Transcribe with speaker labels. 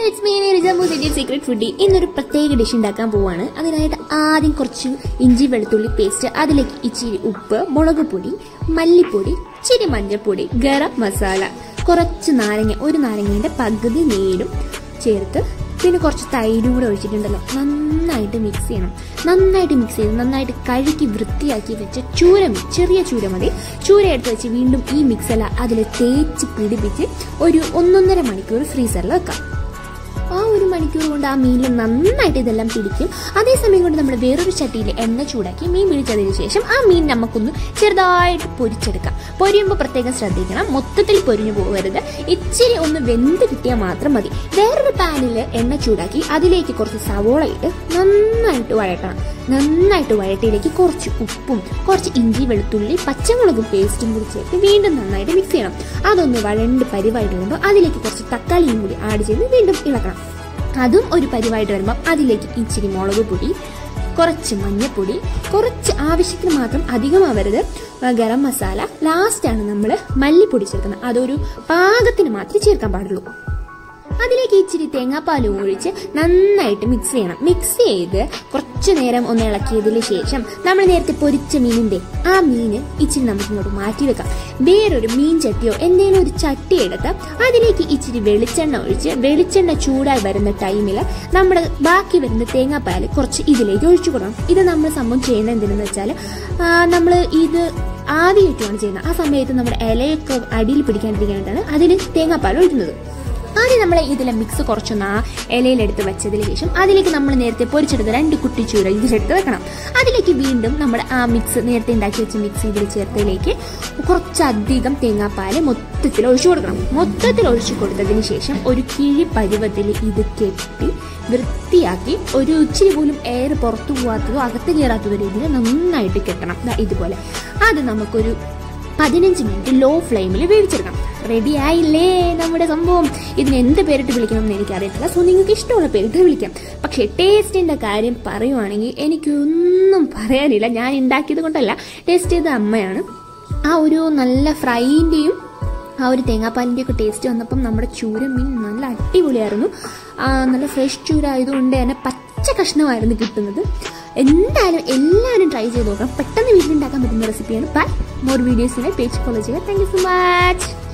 Speaker 1: it's me റിജാമൂസിന്റെ secret foodie ഇന്നൊരു പ്രത്യേക ഡിഷ് ഉണ്ടാക്കാൻ പോവാണ് അതിനായിട്ട് ആദ്യം കുറച്ച് ഇഞ്ചി വെളുത്തുള്ളി പേസ്റ്റ് അതിലേക്ക് ഇച്ചിരി ഉപ്പ് മുളക് പൊടി മല്ലിപ്പൊടി ഇച്ചിരി മഞ്ഞൾപ്പൊടി ഗരം മസാല കുറച്ച് നാരങ്ങ ഒരു നാരങ്ങയുടെ പകുതി നീരും ചേർത്ത് പിന്നെ കുറച്ച് തൈരും കൂടെ ഒഴിച്ചിട്ടുണ്ടല്ലോ നന്നായിട്ട് മിക്സ് ചെയ്യണം നന്നായിട്ട് മിക്സ് ചെയ്ത് നന്നായിട്ട് കഴുകി വൃത്തിയാക്കി വെച്ച ചൂര മി- ചെറിയ ചൂര മതി ചൂര എടുത്ത് വെച്ച് വീണ്ടും ഈ മിക്സെല്ലാം അതിൽ തേച്ച് പിടിപ്പിച്ച് ഒരു ഒന്നൊന്നര മണിക്കൂർ ഫ്രീസറിൽ വെക്കാം ആ ഒരു മണിക്കൂർ കൊണ്ട് ആ മീനിൽ നന്നായിട്ട് ഇതെല്ലാം പിടിക്കും അതേസമയം കൊണ്ട് നമ്മൾ വേറൊരു ചട്ടിയിൽ എണ്ണ ചൂടാക്കി മീൻ പിടിച്ചതിന് ശേഷം ആ മീൻ നമുക്കൊന്ന് ചെറുതായിട്ട് പൊരിച്ചെടുക്കാം പൊരിയുമ്പോൾ പ്രത്യേകം ശ്രദ്ധിക്കണം മൊത്തത്തിൽ പൊരിഞ്ഞു പോകരുത് ഇച്ചിരി ഒന്ന് വെന്ത് കിട്ടിയാൽ മാത്രം മതി വേറൊരു പാനിൽ എണ്ണ ചൂടാക്കി അതിലേക്ക് കുറച്ച് സവോള ഇട്ട് നന്നായിട്ട് വഴട്ടണം നന്നായിട്ട് വഴട്ടിയിലേക്ക് കുറച്ച് ഉപ്പും കുറച്ച് ഇഞ്ചി വെളുത്തുള്ളി പച്ചമുളകും പേസ്റ്റും കൂടി ചേർത്ത് വീണ്ടും നന്നായിട്ട് മിക്സ് ചെയ്യണം അതൊന്ന് വഴണ്ട് പരിവായിട്ട് വരുമ്പോൾ അതിലേക്ക് കുറച്ച് തക്കാളിയും കൂടി ആഡ് ചെയ്ത് വീണ്ടും ഇളക്കണം അതും ഒരു പരിവായിട്ട് വരുമ്പോൾ അതിലേക്ക് ഇച്ചിരി മുളക് പൊടി കുറച്ച് മഞ്ഞൾപ്പൊടി കുറച്ച് ആവശ്യത്തിന് മാത്രം അധികമാവരുത് ആ, ഗരം മസാല ലാസ്റ്റാണ് നമ്മൾ മല്ലിപ്പൊടി ചേർക്കുന്നത് അതൊരു പാകത്തിന് മാത്രമേ ചേർക്കാൻ പാടുള്ളൂ അതിലേക്ക് ഇച്ചിരി തേങ്ങാപ്പാൽ ഒഴിച്ച് നന്നായിട്ട് മിക്സ് ചെയ്യണം മിക്സ് ചെയ്ത് കുറച്ച് നേരം ഒന്ന് ഇളക്കിയതിന് ശേഷം നമ്മൾ നേരത്തെ പൊരിച്ച മീനിന്റെ ആ മീന് ഇച്ചിരി നമുക്ക് ഇങ്ങോട്ട് മാറ്റി വെക്കാം വേറൊരു മീൻ ചട്ടിയോ എന്തെങ്കിലും ഒരു ചട്ടി എടുത്ത് അതിലേക്ക് ഇച്ചിരി വെളിച്ചെണ്ണ ഒഴിച്ച് വെളിച്ചെണ്ണ ചൂടായി വരുന്ന ടൈമിൽ നമ്മുടെ ബാക്കി വരുന്ന തേങ്ങാപ്പാൽ കുറച്ച് ഇതിലേക്ക് ഒഴിച്ചു കൊടുക്കണം ഇത് നമ്മൾ സംഭവം ചെയ്യുന്നത് എന്തിനെന്ന് വെച്ചാൽ നമ്മൾ ഇത് ആദ്യമായിട്ടാണ് ചെയ്യുന്നത് ആ സമയത്ത് നമ്മുടെ ഇലയൊക്കെ അടിയിൽ പിടിക്കാണ്ടിരിക്കാനായിട്ടാണ് അതിൽ തേങ്ങാപ്പാൽ ഒഴിക്കുന്നത് ആദ്യം നമ്മൾ ഇതിലെ മിക്സ് കുറച്ചൊന്ന് ആ ഇലയിലെടുത്ത് വെച്ചതിന് ശേഷം അതിലേക്ക് നമ്മൾ നേരത്തെ പൊരിച്ചെടുത്ത രണ്ട് കുട്ടിച്ചൂര ഇതിലെടുത്ത് വെക്കണം അതിലേക്ക് വീണ്ടും നമ്മുടെ ആ മിക്സ് നേരത്തെ ഉണ്ടാക്കി വെച്ച മിക്സ് ഇതിൽ ചേർത്തതിലേക്ക് കുറച്ചധികം തേങ്ങാപ്പാൽ മൊത്തത്തിൽ ഒഴിച്ചു കൊടുക്കണം മൊത്തത്തിൽ ഒഴിച്ചു കൊടുത്തതിന് ശേഷം ഒരു കിഴി പരുവത്തിൽ ഇത് കെട്ടി വൃത്തിയാക്കി ഒരു ഇച്ചിരി പോലും എയർ പുറത്തു പോകാത്തതോ അകത്ത് കയറാത്തതോ രീതിയിൽ നന്നായിട്ട് കെട്ടണം ദാ ഇതുപോലെ അത് നമുക്കൊരു പതിനഞ്ച് മിനിറ്റ് ലോ ഫ്ലെയിമിൽ വേവിച്ചെടുക്കണം റെഡി ആയില്ലേ നമ്മുടെ സംഭവം ഇതിന് എന്ത് പേരിട്ട് വിളിക്കണം എന്ന് എനിക്കറിയത്തില്ല സോ നിങ്ങൾക്ക് ഇഷ്ടമുള്ള പേരിട്ട് വിളിക്കാം പക്ഷേ ടേസ്റ്റിന്റെ കാര്യം പറയുവാണെങ്കിൽ എനിക്കൊന്നും പറയാനില്ല ഞാൻ ഉണ്ടാക്കിയത് കൊണ്ടല്ല ടേസ്റ്റ് ചെയ്ത അമ്മയാണ് ആ ഒരു നല്ല ഫ്രൈൻ്റെയും ആ ഒരു തേങ്ങാപ്പാലിൻ്റെ ഒക്കെ ടേസ്റ്റ് വന്നപ്പം നമ്മുടെ ചൂര മീൻ നല്ല അടിപൊളിയായിരുന്നു ആ, നല്ല ഫ്രഷ് ചൂര ആയതുകൊണ്ട് തന്നെ പച്ച കഷ്ണമായിരുന്നു കിട്ടുന്നത് എന്തായാലും എല്ലാവരും ട്രൈ ചെയ്ത് നോക്കണം പെട്ടെന്ന് വീട്ടിലുണ്ടാക്കാൻ പറ്റുന്ന റെസിപ്പിയാണ് ബൈ മോർ വീഡിയോസിനെ പേജ് ഫോളോ ചെയ്യുക താങ്ക് യു സോ മച്ച്